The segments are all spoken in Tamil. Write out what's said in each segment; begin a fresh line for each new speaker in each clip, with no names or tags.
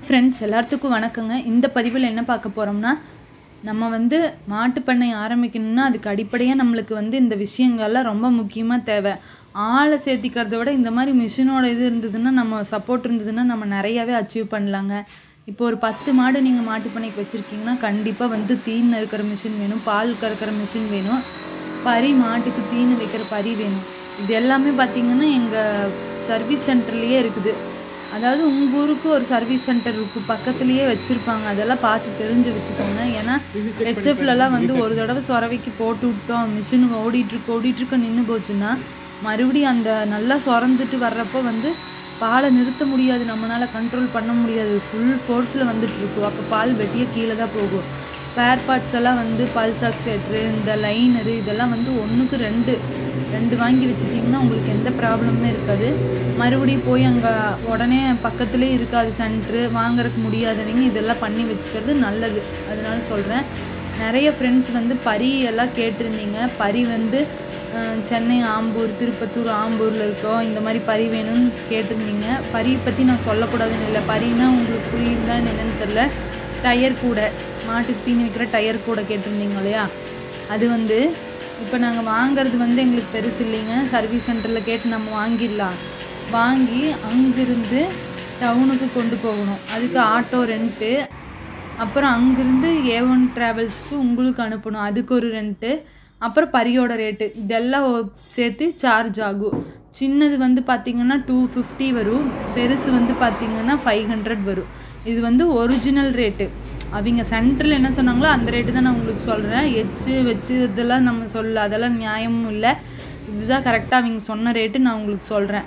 ஃப்ரெண்ட்ஸ் எல்லாத்துக்கும் வணக்கங்க இந்த பதிவில் என்ன பார்க்க போகிறோம்னா நம்ம வந்து மாட்டுப் பண்ணை ஆரம்பிக்கணும்னா அதுக்கு அடிப்படையாக நம்மளுக்கு வந்து இந்த விஷயங்கள்லாம் ரொம்ப முக்கியமாக தேவை ஆளை சேர்த்திக்கிறத விட இந்த மாதிரி மிஷினோட இது இருந்ததுன்னா நம்ம சப்போர்ட் இருந்ததுன்னா நம்ம நிறையாவே அச்சீவ் பண்ணலாங்க இப்போ ஒரு பத்து மாடு நீங்கள் மாட்டுப் பண்ணைக்கு வச்சுருக்கீங்கன்னா கண்டிப்பாக வந்து தீன் இருக்கிற மிஷின் வேணும் பால் கறக்கிற மிஷின் வேணும் பரி மாட்டுக்கு தீனி வைக்கிற பரி வேணும் இது எல்லாமே பார்த்தீங்கன்னா எங்கள் சர்வீஸ் சென்டர்லேயே இருக்குது அதாவது உங்கள் ஊருக்கு ஒரு சர்வீஸ் சென்டர் இருக்குது பக்கத்துலேயே வச்சுருப்பாங்க அதெல்லாம் பார்த்து தெரிஞ்சு வச்சுக்கோங்க ஏன்னா ஹெச்எஃப்லலாம் வந்து ஒரு தடவை சொரவைக்கு போட்டு விட்டோம் மிஷின் ஓடிட்டுருக்கு ஓடிட்டுருக்க நின்று போச்சுன்னா மறுபடியும் அந்த நல்லா சொரந்துட்டு வர்றப்போ வந்து பாலை நிறுத்த முடியாது நம்மளால் கண்ட்ரோல் பண்ண முடியாது ஃபுல் ஃபோர்ஸில் வந்துட்டுருக்கும் அப்போ பால் வெட்டியே கீழே தான் போகும் ஸ்பேர் பார்ட்ஸ் எல்லாம் வந்து பல்ஸ் ஆக்சிலேட்டரு இந்த லைனரு இதெல்லாம் வந்து ஒன்றுக்கு ரெண்டு ரெண்டு வாங்கி வச்சுட்டிங்கன்னா உங்களுக்கு எந்த ப்ராப்ளமுமே இருக்காது மறுபடியும் போய் அங்கே உடனே பக்கத்துலேயே இருக்காது சென்ட்ரு வாங்குறதுக்கு முடியாதவங்க இதெல்லாம் பண்ணி வச்சுக்கிறது நல்லது அதனால சொல்கிறேன் நிறைய ஃப்ரெண்ட்ஸ் வந்து பரி எல்லாம் கேட்டிருந்தீங்க பரி வந்து அஹ், சென்னை ஆம்பூர் திருப்பத்தூர் ஆம்பூரில் இருக்கோம் இந்த மாதிரி பரி வேணும்னு கேட்டிருந்தீங்க பரி பற்றி நான் சொல்லக்கூடாதுன்னு இல்லை பரின்னா உங்களுக்கு புரியுதா என்னன்னு தெரில டயர் கூட மாட்டுக்கு தீனி வைக்கிற டயர் கூட கேட்டிருந்தீங்க இல்லையா அது வந்து இப்போ நாங்கள் வாங்குறது வந்து எங்களுக்கு பெருசு இல்லைங்க சர்வீஸ் சென்டரில் கேட்டு நம்ம வாங்கிடலாம் வாங்கி அங்கிருந்து டவுனுக்கு கொண்டு போகணும் அதுக்கு ஆட்டோ ரெண்ட்டு அப்புறம் அங்கேருந்து ஏ ஒன் ட்ராவல்ஸ்க்கு உங்களுக்கு அனுப்பணும் அதுக்கு ஒரு ரெண்ட்டு அப்புறம் பரியோட ரேட்டு இதெல்லாம் ஒ- சேர்த்து சார்ஜ் ஆகும் சின்னது வந்து பார்த்திங்கன்னா டூ ஃபிஃப்டி வரும் பெருசு வந்து பார்த்திங்கன்னா ஃபைவ் ஹண்ட்ரட் வரும் இது வந்து ஒரிஜினல் ரேட்டு அவங்க சென்டரில் என்ன சொன்னாங்களோ அந்த ரேட்டு தான் நான் உங்களுக்கு சொல்கிறேன் எச்சு வச்சு இதெல்லாம் நம்ம சொல்ல அதெல்லாம் நியாயமும் இல்லை இதுதான் கரெக்டாக அவங்க சொன்ன ரேட்டு நான் உங்களுக்கு சொல்கிறேன்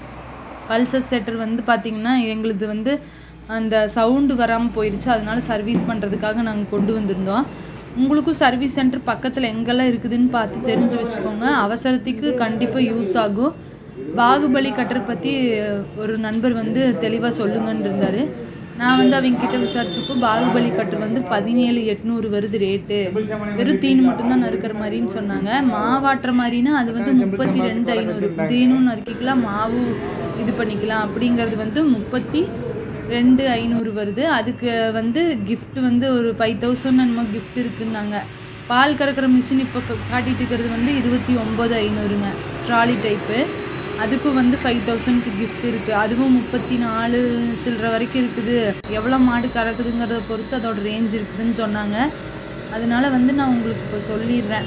பல்சஸ் செட்டர் வந்து பார்த்திங்கன்னா எங்களுது வந்து அந்த சவுண்டு வராமல் போயிடுச்சு அதனால சர்வீஸ் பண்ணுறதுக்காக நாங்கள் கொண்டு வந்திருந்தோம் உங்களுக்கும் சர்வீஸ் சென்டர் பக்கத்தில் எங்கெல்லாம் இருக்குதுன்னு பார்த்து தெரிஞ்சு வச்சுக்கோங்க அவசரத்துக்கு கண்டிப்பாக யூஸ் ஆகும் பாகுபலி கட்டர் பற்றி ஒரு நண்பர் வந்து தெளிவாக சொல்லுங்கன்னு இருந்தார் நான் வந்து அவங்க கிட்ட விசாரிச்சப்போ பாகுபலி கட்டர் வந்து பதினேழு எட்நூறு வருது ரேட்டு வெறும் தீனி மட்டும்தான் நறுக்கிற மாதிரின்னு சொன்னாங்க மாவாட்டுற மாதிரினா அது வந்து முப்பத்தி ரெண்டு ஐநூறு தீனும் நறுக்கிக்கலாம் மாவு இது பண்ணிக்கலாம் அப்படிங்கிறது வந்து முப்பத்தி ரெண்டு ஐநூறு வருது அதுக்கு வந்து gift வந்து ஒரு ஃபைவ் தௌசண்ட் என்னமோ gift இருக்குன்னாங்க பால் கறக்கிற மிஷின் இப்போ க- காட்டிட்டு இருக்கிறது வந்து இருபத்தி ஒம்பது ஐநூறுங்க ட்ராலி டைப்பு அதுக்கும் வந்து ஃபைவ் தௌசண்ட்க்கு gift இருக்குது அதுவும் முப்பத்தி நாலு சில்லற வரைக்கும் இருக்குது எவ்வளோ மாடு கறக்குதுங்கிறத பொறுத்து அதோட ரேஞ்ச் இருக்குதுன்னு சொன்னாங்க அதனால வந்து நான் உங்களுக்கு இப்போ சொல்லிடுறேன்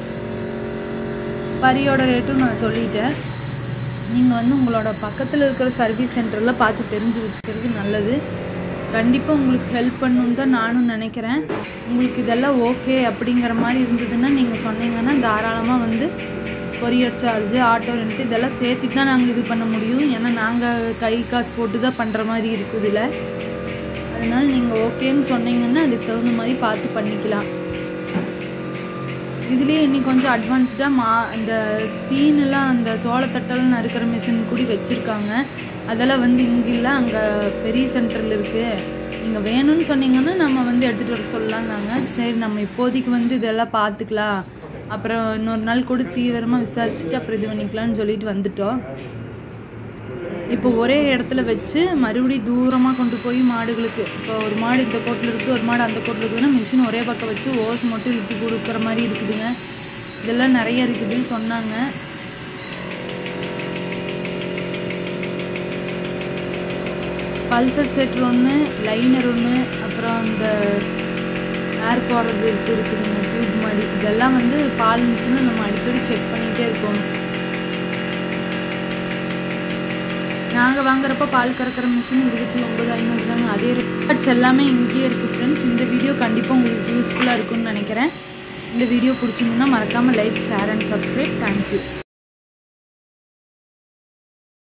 பரியோட ரேட்டும் நான் சொல்லிட்டேன் நீங்கள் வந்து உங்களோட பக்கத்தில் இருக்கிற சர்வீஸ் சென்டரில் பார்த்து தெரிஞ்சு வச்சுக்கிறது நல்லது கண்டிப்பாக உங்களுக்கு ஹெல்ப் பண்ணணுன்னு தான் நானும் நினைக்கிறேன் உங்களுக்கு இதெல்லாம் ஓகே அப்படிங்கிற மாதிரி இருந்ததுன்னா நீங்கள் சொன்னீங்கன்னா தாராளமாக வந்து கொரியர் சார்ஜு ஆட்டோ ரெண்ட் இதெல்லாம் சேர்த்து தான் நாங்கள் இது பண்ண முடியும் ஏன்னா நாங்கள் கை காசு போட்டு தான் பண்ணுற மாதிரி இருக்குதுல அதனால நீங்கள் ஓகேன்னு சொன்னீங்கன்னா அதுக்கு தகுந்த மாதிரி பார்த்து பண்ணிக்கலாம் இதுலேயே இன்னி கொஞ்சம் அட்வான்ஸ்டாக மா இந்த தீனெல்லாம் அந்த சோளத்தட்டெல்லாம் நறுக்கிற மிஷின் கூடி வச்சுருக்காங்க அதெல்லாம் வந்து இங்கே இல்லை அங்கே பெரிய சென்டரில் இருக்குது நீங்கள் வேணும்னு சொன்னீங்கன்னா நம்ம வந்து எடுத்துகிட்டு வர சொல்லலாம்னாங்க சரி நம்ம இப்போதைக்கு வந்து இதெல்லாம் பார்த்துக்கலாம் அப்புறம் இன்னொரு நாள் கூட தீவிரமாக விசாரிச்சுட்டு அப்புறம் இது பண்ணிக்கலாம்னு சொல்லிட்டு வந்துட்டோம் இப்போ ஒரே இடத்துல வச்சு மறுபடியும் தூரமாக கொண்டு போய் மாடுகளுக்கு இப்போ ஒரு மாடு இந்த கோட்டில் இருக்குது ஒரு மாடு அந்த கோட்டில் இருக்குதுன்னா மிஷின் ஒரே பக்கம் வச்சு ஓஸ் மட்டும் இழுத்து கொடுக்குற மாதிரி இருக்குதுங்க இதெல்லாம் நிறைய இருக்குதுன்னு சொன்னாங்க பல்சர் செட்ரு ஒன்று லைனர் ஒன்று அப்புறம் அந்த ஏர் போடுறது இருக்கு இருக்குதுங்க டியூப் மாதிரி இதெல்லாம் வந்து பால் மிஷினை நம்ம அடிக்கடி செக் பண்ணிகிட்டே இருக்கணும் நாங்கள் வாங்குறப்ப பால் கறக்கிற மிஷின் இருபத்தி ஒம்பது ஐநூறு தாங்க அதே பார்ட்ஸ் எல்லாமே இங்கேயே இருக்குது ஃப்ரெண்ட்ஸ் இந்த வீடியோ கண்டிப்பாக உங்களுக்கு யூஸ்ஃபுல்லாக இருக்கும்னு நினைக்கிறேன் இந்த வீடியோ பிடிச்சிருந்துன்னா மறக்காமல் like share and subscribe thank you